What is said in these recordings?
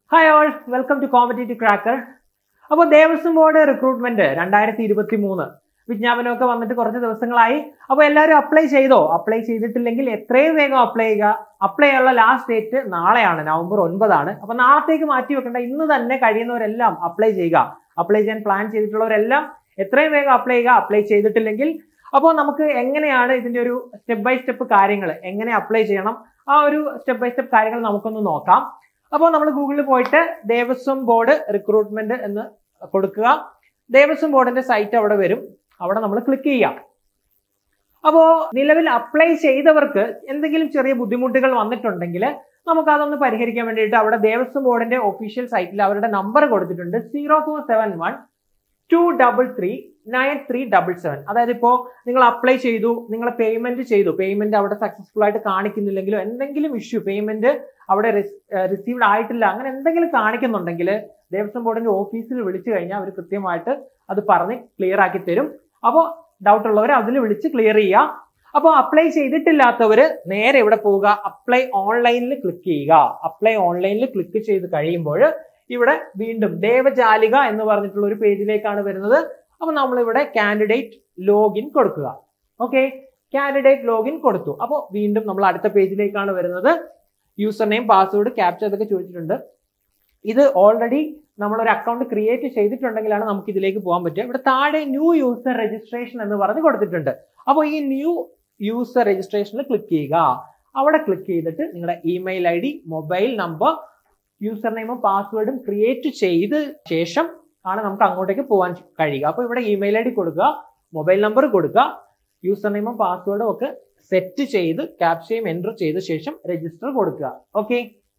hi all welcome to competitive cracker അപ്പോൾ Devaswom board recruitment രണ്ടായിരത്തി ഇരുപത്തി മൂന്ന് വിജ്ഞാപനമൊക്കെ വന്നിട്ട് കുറച്ച് ദിവസങ്ങളായി അപ്പോൾ എല്ലാവരും അപ്ലൈ ചെയ്തോ അപ്ലൈ ചെയ്തിട്ടില്ലെങ്കിൽ എത്രയും വേഗം അപ്ലൈ ചെയ്യുക അപ്ലൈ ചെയ്യാനുള്ള ലാസ്റ്റ് ഡേറ്റ് നാളെയാണ് നവംബർ ഒൻപതാണ് അപ്പോൾ നാളത്തേക്ക് മാറ്റി വെക്കേണ്ട ഇന്ന് തന്നെ കഴിയുന്നവരെല്ലാം അപ്ലൈ ചെയ്യുക അപ്ലൈ ചെയ്യാൻ പ്ലാൻ ചെയ്തിട്ടുള്ളവരെല്ലാം എത്രയും വേഗം അപ്ലൈ ചെയ്യുക അപ്ലൈ ചെയ്തിട്ടില്ലെങ്കിൽ അപ്പോൾ നമുക്ക് എങ്ങനെയാണ് ഇതിന്റെ ഒരു സ്റ്റെപ്പ് ബൈ സ്റ്റെപ്പ് കാര്യങ്ങൾ എങ്ങനെ അപ്ലൈ ചെയ്യണം ആ ഒരു സ്റ്റെപ്പ് ബൈ സ്റ്റെപ്പ് കാര്യങ്ങൾ നമുക്കൊന്ന് നോക്കാം അപ്പോൾ നമ്മൾ ഗൂഗിളിൽ പോയിട്ട് ദേവസ്വം ബോർഡ് റിക്രൂട്ട്മെന്റ് എന്ന് കൊടുക്കുക ദേവസ്വം ബോർഡിന്റെ സൈറ്റ് അവിടെ വരും അവിടെ നമ്മൾ ക്ലിക്ക് ചെയ്യാം അപ്പോൾ നിലവിൽ അപ്ലൈ ചെയ്തവർക്ക് എന്തെങ്കിലും ചെറിയ ബുദ്ധിമുട്ടുകൾ വന്നിട്ടുണ്ടെങ്കിൽ നമുക്ക് അതൊന്ന് പരിഹരിക്കാൻ വേണ്ടിയിട്ട് അവിടെ ദേവസ്വം ബോർഡിന്റെ ഒഫീഷ്യൽ സൈറ്റിൽ അവരുടെ നമ്പർ കൊടുത്തിട്ടുണ്ട് zero four seven one two double three nine three double seven അതായത് ഇപ്പോൾ നിങ്ങൾ അപ്ലൈ ചെയ്തു നിങ്ങൾ പേയ്മെന്റ് ചെയ്തു പേയ്മെന്റ് അവിടെ സക്സസ്ഫുൾ ആയിട്ട് കാണിക്കുന്നില്ലെങ്കിലോ എന്തെങ്കിലും ഇഷ്യൂ പേയ്മെന്റ് അവിടെ റിസീവ്ഡ് ആയിട്ടില്ല അങ്ങനെ എന്തെങ്കിലും കാണിക്കുന്നുണ്ടെങ്കിൽ ദേവസ്വം ബോർഡിന്റെ ഓഫീസിൽ വിളിച്ചു കഴിഞ്ഞാൽ അവർ കൃത്യമായിട്ട് അത് പറഞ്ഞ് ക്ലിയർ ആക്കി തരും അപ്പോൾ ഡൗട്ട് ഉള്ളവർ അതിൽ വിളിച്ച് ക്ലിയർ ചെയ്യുക അപ്പോൾ അപ്ലൈ ചെയ്തിട്ടില്ലാത്തവർ നേരെ ഇവിടെ പോവുക അപ്ലൈ ഓൺലൈനിൽ ക്ലിക്ക് ചെയ്യുക അപ്ലൈ ഓൺലൈനിൽ ക്ലിക്ക് ചെയ്ത് കഴിയുമ്പോൾ ഇവിടെ വീണ്ടും ദേവജാലിക എന്ന് പറഞ്ഞിട്ടുള്ള ഒരു പേജിലേക്കാണ് വരുന്നത് അപ്പൊ നമ്മൾ ഇവിടെ കാൻഡിഡേറ്റ് ലോഗിൻ കൊടുക്കുക ഓക്കെ കാൻഡിഡേറ്റ് ലോഗിൻ കൊടുത്തു അപ്പോൾ വീണ്ടും നമ്മൾ അടുത്ത പേജിലേക്കാണ് വരുന്നത് യൂസർ നെയിം പാസ്വേഡ് ക്യാപ്ചർ ഇതൊക്കെ ചോദിച്ചിട്ടുണ്ട് ഇത് ഓൾറെഡി നമ്മളൊരു അക്കൗണ്ട് ക്രിയേറ്റ് ചെയ്തിട്ടുണ്ടെങ്കിലാണ് നമുക്ക് ഇതിലേക്ക് പോകാൻ പറ്റുക ഇവിടെ താഴെ ന്യൂ യൂസർ രജിസ്ട്രേഷൻ എന്ന് പറഞ്ഞ് കൊടുത്തിട്ടുണ്ട് അപ്പോൾ ഈ ന്യൂ യൂസർ രജിസ്ട്രേഷനിൽ ക്ലിക്ക് ചെയ്യുക അവിടെ ക്ലിക്ക് ചെയ്തിട്ട് നിങ്ങളുടെ email I D mobile number user നെയിമും പാസ്വേഡും ക്രിയേറ്റ് ചെയ്ത ശേഷം ആണ് നമുക്ക് അങ്ങോട്ടേക്ക് പോകാൻ കഴിയുക അപ്പോൾ ഇവിടെ ഇമെയിൽ ഐ ഡി കൊടുക്കുക മൊബൈൽ നമ്പർ കൊടുക്കുക യൂസർ നെയിമും പാസ്വേഡും ഒക്കെ സെറ്റ് ചെയ്ത് ക്യാപ്ഷയും എൻ്റർ ചെയ്ത ശേഷം രജിസ്റ്റർ കൊടുക്കുക ഓക്കെ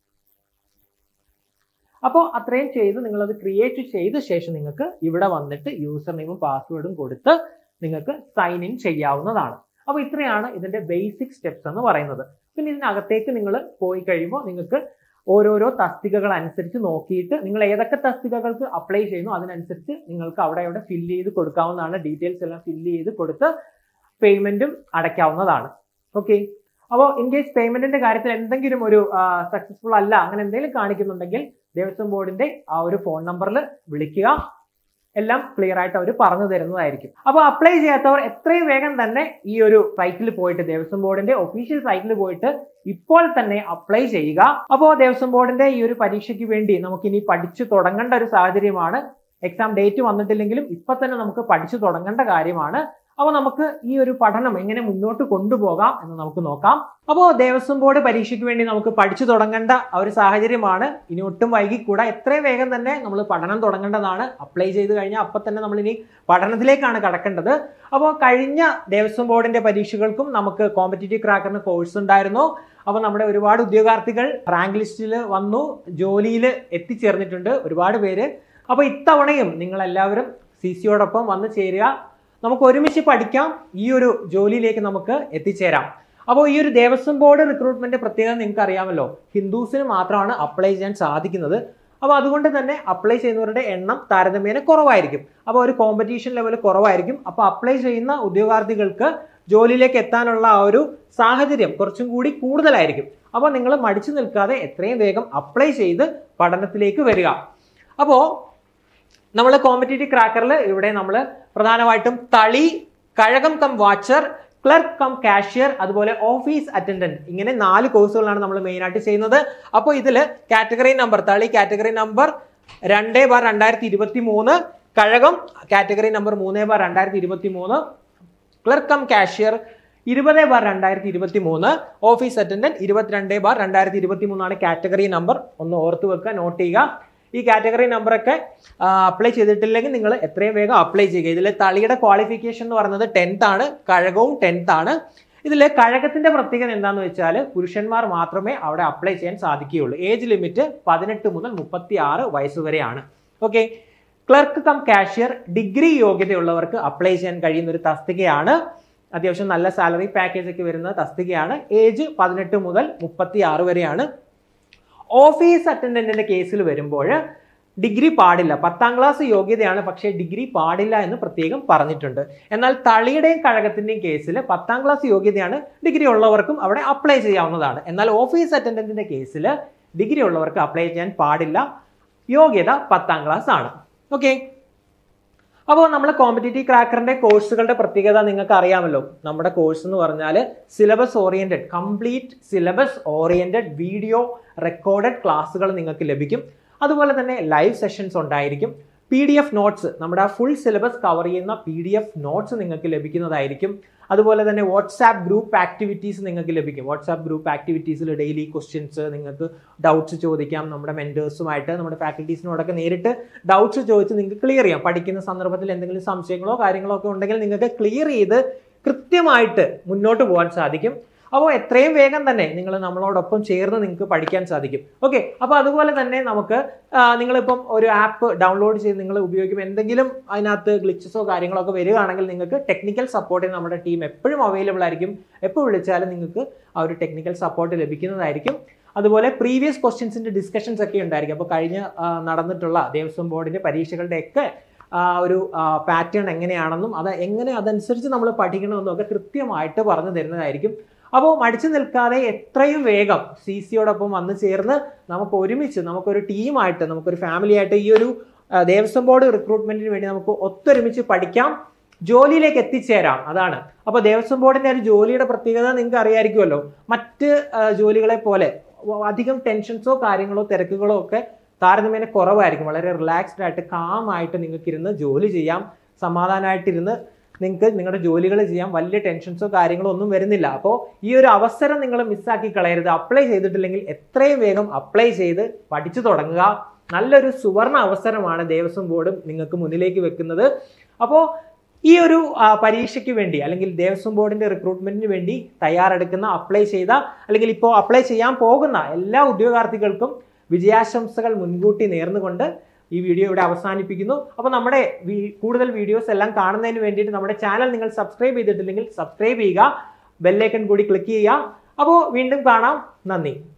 അപ്പോൾ അത്രയും ചെയ്ത് നിങ്ങളത് ക്രിയേറ്റ് ചെയ്ത ശേഷം നിങ്ങൾക്ക് ഇവിടെ വന്നിട്ട് യൂസർ നെയിമും പാസ്വേഡും കൊടുത്ത് നിങ്ങൾക്ക് സൈൻ ഇൻ ചെയ്യാവുന്നതാണ് അപ്പോൾ ഇത്രയാണ് ഇതിന്റെ ബേസിക് സ്റ്റെപ്സ് എന്ന് പറയുന്നത് പിന്നെ ഇതിനകത്തേക്ക് നിങ്ങൾ പോയി കഴിയുമ്പോൾ നിങ്ങൾക്ക് ഓരോരോ തസ്തികകൾ അനുസരിച്ച് നോക്കിയിട്ട് നിങ്ങൾ ഏതൊക്കെ തസ്തികകൾക്ക് അപ്ലൈ ചെയ്യുന്നു അതിനനുസരിച്ച് നിങ്ങൾക്ക് അവിടെ അവിടെ ഫില്ല് ചെയ്ത് കൊടുക്കാവുന്നതാണ് ഡീറ്റെയിൽസ് എല്ലാം ഫില്ല് ചെയ്ത് കൊടുത്ത് പേയ്മെന്റും അടയ്ക്കാവുന്നതാണ് ഓക്കെ അപ്പോൾ ഇൻ കേസ് പേയ്മെന്റിന്റെ കാര്യത്തിൽ എന്തെങ്കിലും ഒരു സക്സസ്ഫുൾ അല്ല അങ്ങനെ എന്തെങ്കിലും കാണിക്കുന്നുണ്ടെങ്കിൽ ദേവസ്വം ബോർഡിന്റെ ആ ഒരു ഫോൺ നമ്പറിൽ വിളിക്കുക എല്ലാം ക്ലിയർ ആയിട്ട് അവർ പറഞ്ഞു തരുന്നതായിരിക്കും അപ്പോൾ അപ്ലൈ ചെയ്യാത്തവർ എത്രയും വേഗം തന്നെ ഈ ഒരു സൈറ്റിൽ പോയിട്ട് ദേവസ്വം ബോർഡിന്റെ ഒഫീഷ്യൽ സൈറ്റിൽ പോയിട്ട് ഇപ്പോൾ തന്നെ അപ്ലൈ ചെയ്യുക അപ്പോൾ ദേവസ്വം ബോർഡിന്റെ ഈ ഒരു പരീക്ഷയ്ക്ക് വേണ്ടി നമുക്ക് ഇനി പഠിച്ചു തുടങ്ങേണ്ട ഒരു സാഹചര്യമാണ് എക്സാം ഡേറ്റ് വന്നിട്ടില്ലെങ്കിലും ഇപ്പൊ തന്നെ നമുക്ക് പഠിച്ചു തുടങ്ങേണ്ട കാര്യമാണ് അപ്പോൾ നമുക്ക് ഈ ഒരു പഠനം എങ്ങനെ മുന്നോട്ട് കൊണ്ടുപോകാം എന്ന് നമുക്ക് നോക്കാം അപ്പോൾ ദേവസ്വം ബോർഡ് പരീക്ഷയ്ക്ക് വേണ്ടി നമുക്ക് പഠിച്ചു തുടങ്ങേണ്ട ആ ഒരു സാഹചര്യമാണ് ഇനി ഒട്ടും വൈകിക്കൂടാ എത്രയും വേഗം തന്നെ നമ്മൾ പഠനം തുടങ്ങേണ്ടതാണ് അപ്ലൈ ചെയ്ത് കഴിഞ്ഞാൽ അപ്പം തന്നെ നമ്മൾ ഇനി പഠനത്തിലേക്കാണ് കടക്കേണ്ടത് അപ്പോൾ കഴിഞ്ഞ ദേവസ്വം ബോർഡിന്റെ പരീക്ഷകൾക്കും നമുക്ക് കോമ്പറ്റേറ്റീവ് ക്രാക്കറിന് കോഴ്സ് ഉണ്ടായിരുന്നു അപ്പോൾ നമ്മുടെ ഒരുപാട് ഉദ്യോഗാർത്ഥികൾ റാങ്ക് ലിസ്റ്റിൽ വന്നു ജോലിയിൽ എത്തിച്ചേർന്നിട്ടുണ്ട് ഒരുപാട് പേര് അപ്പോൾ ഇത്തവണയും നിങ്ങൾ എല്ലാവരും സി സിയോടൊപ്പം വന്ന് ചേരുക നമുക്ക് ഒരുമിച്ച് പഠിക്കാം ഈ ഒരു ജോലിയിലേക്ക് നമുക്ക് എത്തിച്ചേരാം അപ്പോൾ ഈ ഒരു ദേവസ്വം ബോർഡ് റിക്രൂട്ട്മെന്റ് പ്രത്യേകത നിങ്ങൾക്ക് അറിയാമല്ലോ ഹിന്ദുസിന് മാത്രമാണ് അപ്ലൈ ചെയ്യാൻ സാധിക്കുന്നത് അപ്പോൾ അതുകൊണ്ട് തന്നെ അപ്ലൈ ചെയ്യുന്നവരുടെ എണ്ണം താരതമ്യേന കുറവായിരിക്കും അപ്പോൾ ഒരു കോമ്പറ്റീഷൻ ലെവൽ കുറവായിരിക്കും അപ്പോൾ അപ്ലൈ ചെയ്യുന്ന ഉദ്യോഗാർത്ഥികൾക്ക് ജോലിയിലേക്ക് എത്താനുള്ള ആ ഒരു സാഹചര്യം കുറച്ചും കൂടി കൂടുതലായിരിക്കും അപ്പോൾ നിങ്ങൾ മടിച്ചു നിൽക്കാതെ എത്രയും വേഗം അപ്ലൈ ചെയ്ത് പഠനത്തിലേക്ക് വരിക അപ്പോൾ നമ്മൾ കോമ്പറ്റേറ്റീവ് ക്രാക്കറിൽ ഇവിടെ നമ്മൾ പ്രധാനമായിട്ടും തളി കഴകം cum watcher clerk cum cashier അതുപോലെ ഓഫീസ് അറ്റൻഡന്റ് ഇങ്ങനെ നാല് കോഴ്സുകളാണ് നമ്മൾ മെയിൻ ആയിട്ട് ചെയ്യുന്നത് അപ്പോൾ ഇതിൽ കാറ്റഗറി നമ്പർ തളി കാറ്റഗറി നമ്പർ രണ്ട് ബാർ രണ്ടായിരത്തി ഇരുപത്തി മൂന്ന് കഴകം കാറ്റഗറി നമ്പർ മൂന്ന് ബാർ രണ്ടായിരത്തി ഇരുപത്തി മൂന്ന് ക്ലർക്ക് കം കാഷ്യർ ഇരുപത് ബാർ രണ്ടായിരത്തി ഇരുപത്തി മൂന്ന് ഓഫീസ് അറ്റൻഡന്റ് ഇരുപത്തിരണ്ട് ബാർ രണ്ടായിരത്തി ഇരുപത്തി മൂന്നാണ് കാറ്റഗറി നമ്പർ ഒന്ന് ഓർത്ത് വെക്കുക നോട്ട് ചെയ്യുക ഈ കാറ്റഗറി നമ്പറൊക്കെ അപ്ലൈ ചെയ്തിട്ടില്ലെങ്കിൽ നിങ്ങൾ എത്രയും വേഗം അപ്ലൈ ചെയ്യുക ഇതിൽ തളിയുടെ ക്വാളിഫിക്കേഷൻ എന്ന് പറയുന്നത് ടെൻത്ത് ആണ് കഴകവും ടെൻത്ത് ആണ് ഇതിൽ കഴകത്തിന്റെ പ്രത്യേകത എന്താണെന്ന് വെച്ചാൽ പുരുഷന്മാർ മാത്രമേ അവിടെ അപ്ലൈ ചെയ്യാൻ സാധിക്കുകയുള്ളൂ ഏജ് ലിമിറ്റ് പതിനെട്ട് മുതൽ മുപ്പത്തി ആറ് വയസ്സ് വരെയാണ് okay clerk cum cashier degree യോഗ്യതയുള്ളവർക്ക് അപ്ലൈ ചെയ്യാൻ കഴിയുന്ന ഒരു തസ്തികയാണ് അത്യാവശ്യം നല്ല സാലറി പാക്കേജ് ഒക്കെ വരുന്ന തസ്തികയാണ് ഏജ് പതിനെട്ട് മുതൽ മുപ്പത്തി ആറ് വരെയാണ് ഓഫീസ് അറ്റൻഡന്റിന്റെ കേസിൽ വരുമ്പോൾ ഡിഗ്രി പാടില്ല പത്താം ക്ലാസ് യോഗ്യതയാണ് പക്ഷേ ഡിഗ്രി പാടില്ല എന്ന് പ്രത്യേകം പറഞ്ഞിട്ടുണ്ട് എന്നാൽ തളിയുടെയും കഴകത്തിന്റെയും കേസിൽ പത്താം ക്ലാസ് യോഗ്യതയാണ് ഡിഗ്രി ഉള്ളവർക്കും അവിടെ അപ്ലൈ ചെയ്യാവുന്നതാണ് എന്നാൽ ഓഫീസ് അറ്റൻഡന്റിന്റെ കേസിൽ ഡിഗ്രി ഉള്ളവർക്ക് അപ്ലൈ ചെയ്യാൻ പാടില്ല യോഗ്യത പത്താം ക്ലാസ് ആണ് ഓക്കെ അപ്പോൾ നമ്മൾ കോമ്പറ്റേറ്റീവ് ക്രാക്കറിന്റെ കോഴ്സുകളുടെ പ്രത്യേകത നിങ്ങൾക്ക് അറിയാമല്ലോ നമ്മുടെ കോഴ്സ് എന്ന് പറഞ്ഞാൽ syllabus oriented complete syllabus oriented video recorded ക്ലാസ്സുകൾ നിങ്ങൾക്ക് ലഭിക്കും അതുപോലെ തന്നെ ലൈവ് സെഷൻസ് ഉണ്ടായിരിക്കും പി ഡി എഫ് നോട്ട്സ് നമ്മുടെ ആ ഫുൾ സിലബസ് കവർ ചെയ്യുന്ന പി ഡി എഫ് നോട്ട്സ് നിങ്ങൾക്ക് ലഭിക്കുന്നതായിരിക്കും അതുപോലെ തന്നെ വാട്സാപ്പ് ഗ്രൂപ്പ് ആക്ടിവിറ്റീസ് നിങ്ങൾക്ക് ലഭിക്കും വാട്സാപ്പ് ഗ്രൂപ്പ് ആക്ടിവിറ്റീസിൽ ഡെയിലി ക്വസ്റ്റ്യൻസ് നിങ്ങൾക്ക് ഡൗട്ട്സ് ചോദിക്കാം നമ്മുടെ മെൻറ്റേഴ്സുമായിട്ട് നമ്മുടെ ഫാക്കൽറ്റീസിനോടൊക്കെ നേരിട്ട് ഡൗട്ട്സ് ചോദിച്ച് നിങ്ങൾക്ക് ക്ലിയർ ചെയ്യാം പഠിക്കുന്ന സന്ദർഭത്തിൽ എന്തെങ്കിലും സംശയങ്ങളോ കാര്യങ്ങളോ ഒക്കെ ഉണ്ടെങ്കിൽ നിങ്ങൾക്ക് ക്ലിയർ ചെയ്ത് കൃത്യമായിട്ട് മുന്നോട്ട് പോകാൻ സാധിക്കും അപ്പോൾ എത്രയും വേഗം തന്നെ നിങ്ങൾ നമ്മളോടൊപ്പം ചേർന്ന് നിങ്ങൾക്ക് പഠിക്കാൻ സാധിക്കും ഓക്കെ അപ്പോൾ അതുപോലെ തന്നെ നമുക്ക് ആ, നിങ്ങളിപ്പം ഒരു ആപ്പ് ഡൗൺലോഡ് ചെയ്ത് നിങ്ങൾ ഉപയോഗിക്കുമ്പോൾ എന്തെങ്കിലും അതിനകത്ത് ഗ്ലിച്ചസോ കാര്യങ്ങളോ ഒക്കെ വരികയാണെങ്കിൽ നിങ്ങൾക്ക് ടെക്നിക്കൽ സപ്പോർട്ട് നമ്മുടെ ടീം എപ്പോഴും അവൈലബിൾ ആയിരിക്കും എപ്പോൾ വിളിച്ചാലും നിങ്ങൾക്ക് ആ ഒരു ടെക്നിക്കൽ സപ്പോർട്ട് ലഭിക്കുന്നതായിരിക്കും അതുപോലെ പ്രീവിയസ് ക്വസ്റ്റ്യൻസിന്റെ ഡിസ്കഷൻസ് ഒക്കെ ഉണ്ടായിരിക്കും അപ്പോൾ കഴിഞ്ഞ ആ, നടന്നിട്ടുള്ള ദേവസ്വം ബോർഡിന്റെ പരീക്ഷകളുടെ ഒക്കെ ആ ഒരു പാറ്റേൺ എങ്ങനെയാണെന്നും അത് എങ്ങനെ അതനുസരിച്ച് നമ്മൾ പഠിക്കണമെന്നും ഒക്കെ കൃത്യമായിട്ട് പറഞ്ഞു തരുന്നതായിരിക്കും അപ്പോൾ മടിച്ചു നിൽക്കാതെ എത്രയും വേഗം സി സിയോടൊപ്പം വന്ന് ചേർന്ന് നമുക്ക് ഒരുമിച്ച് നമുക്കൊരു ടീമായിട്ട് നമുക്കൊരു ഫാമിലി ആയിട്ട് ഈ ഒരു ആ, ദേവസ്വം ബോർഡ് റിക്രൂട്ട്മെന്റിന് വേണ്ടി നമുക്ക് ഒത്തൊരുമിച്ച് പഠിക്കാം ജോലിയിലേക്ക് എത്തിച്ചേരാം അതാണ് അപ്പോൾ ദേവസ്വം ബോർഡിന്റെ ഒരു ജോലിയുടെ പ്രത്യേകത നിങ്ങൾക്ക് അറിയായിരിക്കുമല്ലോ മറ്റ് ആ, ജോലികളെ പോലെ വ- അധികം ടെൻഷൻസോ കാര്യങ്ങളോ തിരക്കുകളോ ഒക്കെ താരതമ്യേന കുറവായിരിക്കും വളരെ റിലാക്സ്ഡ് ആയിട്ട് കാം ആയിട്ട് നിങ്ങൾക്ക് ഇരുന്ന് ജോലി ചെയ്യാം സമാധാനമായിട്ടിരുന്ന് നിങ്ങൾക്ക് നിങ്ങളുടെ ജോലികൾ ചെയ്യാൻ വലിയ ടെൻഷൻസോ കാര്യങ്ങളോ ഒന്നും വരുന്നില്ല അപ്പോൾ ഈ ഒരു അവസരം നിങ്ങൾ മിസ്സാക്കി കളയരുത് അപ്ലൈ ചെയ്തിട്ടില്ലെങ്കിൽ എത്രയും വേഗം അപ്ലൈ ചെയ്ത് പഠിച്ചു തുടങ്ങുക നല്ലൊരു സുവർണ അവസരമാണ് ദേവസ്വം ബോർഡ് നിങ്ങൾക്ക് മുന്നിലേക്ക് വെക്കുന്നത് അപ്പോൾ ഈ ഒരു ആ, പരീക്ഷയ്ക്ക് വേണ്ടി അല്ലെങ്കിൽ ദേവസ്വം ബോർഡിന്റെ റിക്രൂട്ട്മെന്റിന് വേണ്ടി തയ്യാറെടുക്കുന്ന അപ്ലൈ ചെയ്ത അല്ലെങ്കിൽ ഇപ്പോൾ അപ്ലൈ ചെയ്യാൻ പോകുന്ന എല്ലാ ഉദ്യോഗാർത്ഥികൾക്കും വിജയാശംസകൾ മുൻകൂട്ടി നേർന്നുകൊണ്ട് ഈ വീഡിയോ ഇവിടെ അവസാനിപ്പിക്കുന്നു അപ്പോൾ നമ്മുടെ വി- കൂടുതൽ വീഡിയോസ് എല്ലാം കാണുന്നതിന് വേണ്ടിയിട്ട് നമ്മുടെ ചാനൽ നിങ്ങൾ സബ്സ്ക്രൈബ് ചെയ്തിട്ടില്ലെങ്കിൽ സബ്സ്ക്രൈബ് ചെയ്യുക ബെല്ലൈക്കൺ കൂടി ക്ലിക്ക് ചെയ്യുക അപ്പോൾ വീണ്ടും കാണാം നന്ദി